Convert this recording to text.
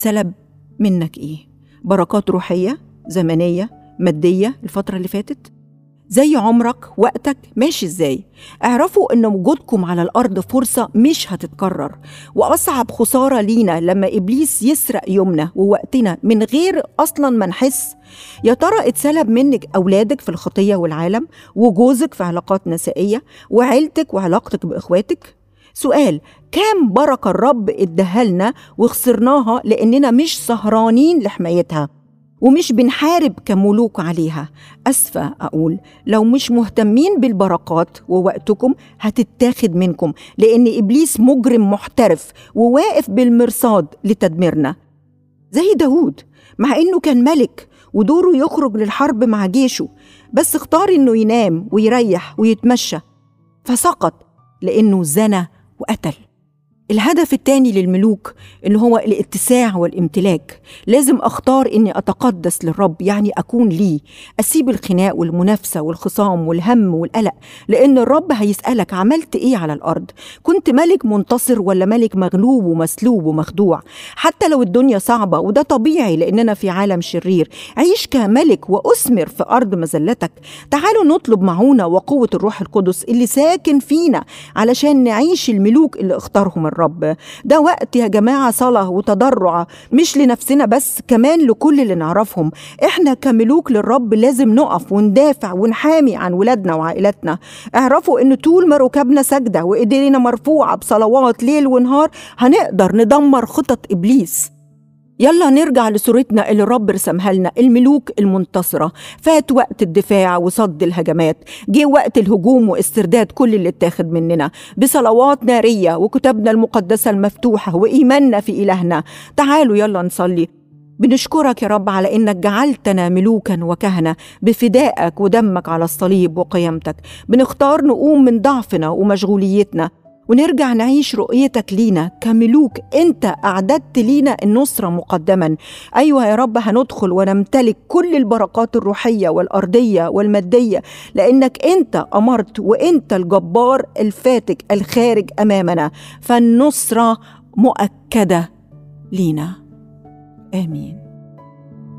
سلب منك ايه بركات روحيه زمنيه ماديه الفتره اللي فاتت زي عمرك وقتك ماشي ازاي اعرفوا ان وجودكم على الارض فرصه مش هتتكرر واصعب خساره لينا لما ابليس يسرق يومنا ووقتنا من غير اصلا ما نحس يا ترى اتسلب منك اولادك في الخطيه والعالم وجوزك في علاقات نسائيه وعيلتك وعلاقتك باخواتك سؤال كام بركه الرب اداها وخسرناها لاننا مش سهرانين لحمايتها ومش بنحارب كملوك عليها أسفة أقول لو مش مهتمين بالبركات ووقتكم هتتاخد منكم لأن إبليس مجرم محترف وواقف بالمرصاد لتدميرنا زي داود مع إنه كان ملك ودوره يخرج للحرب مع جيشه بس اختار إنه ينام ويريح ويتمشى فسقط لأنه زنى وقتل الهدف الثاني للملوك اللي هو الاتساع والامتلاك لازم اختار اني اتقدس للرب يعني اكون ليه اسيب الخناق والمنافسه والخصام والهم والقلق لان الرب هيسالك عملت ايه على الارض كنت ملك منتصر ولا ملك مغلوب ومسلوب ومخدوع حتى لو الدنيا صعبه وده طبيعي لاننا في عالم شرير عيش كملك واثمر في ارض مذلتك تعالوا نطلب معونه وقوه الروح القدس اللي ساكن فينا علشان نعيش الملوك اللي اختارهم الرب الرب ده وقت يا جماعة صلاة وتضرع مش لنفسنا بس كمان لكل اللي نعرفهم احنا كملوك للرب لازم نقف وندافع ونحامي عن ولادنا وعائلاتنا اعرفوا ان طول ما ركبنا سجدة وايدينا مرفوعة بصلوات ليل ونهار هنقدر ندمر خطط ابليس يلا نرجع لصورتنا اللي الرب رسمها لنا الملوك المنتصرة فات وقت الدفاع وصد الهجمات جه وقت الهجوم واسترداد كل اللي اتاخد مننا بصلوات نارية وكتبنا المقدسة المفتوحة وإيماننا في إلهنا تعالوا يلا نصلي بنشكرك يا رب على انك جعلتنا ملوكا وكهنه بفدائك ودمك على الصليب وقيامتك بنختار نقوم من ضعفنا ومشغوليتنا ونرجع نعيش رؤيتك لينا كملوك انت اعددت لينا النصره مقدما ايوه يا رب هندخل ونمتلك كل البركات الروحيه والارضيه والماديه لانك انت امرت وانت الجبار الفاتك الخارج امامنا فالنصره مؤكده لينا امين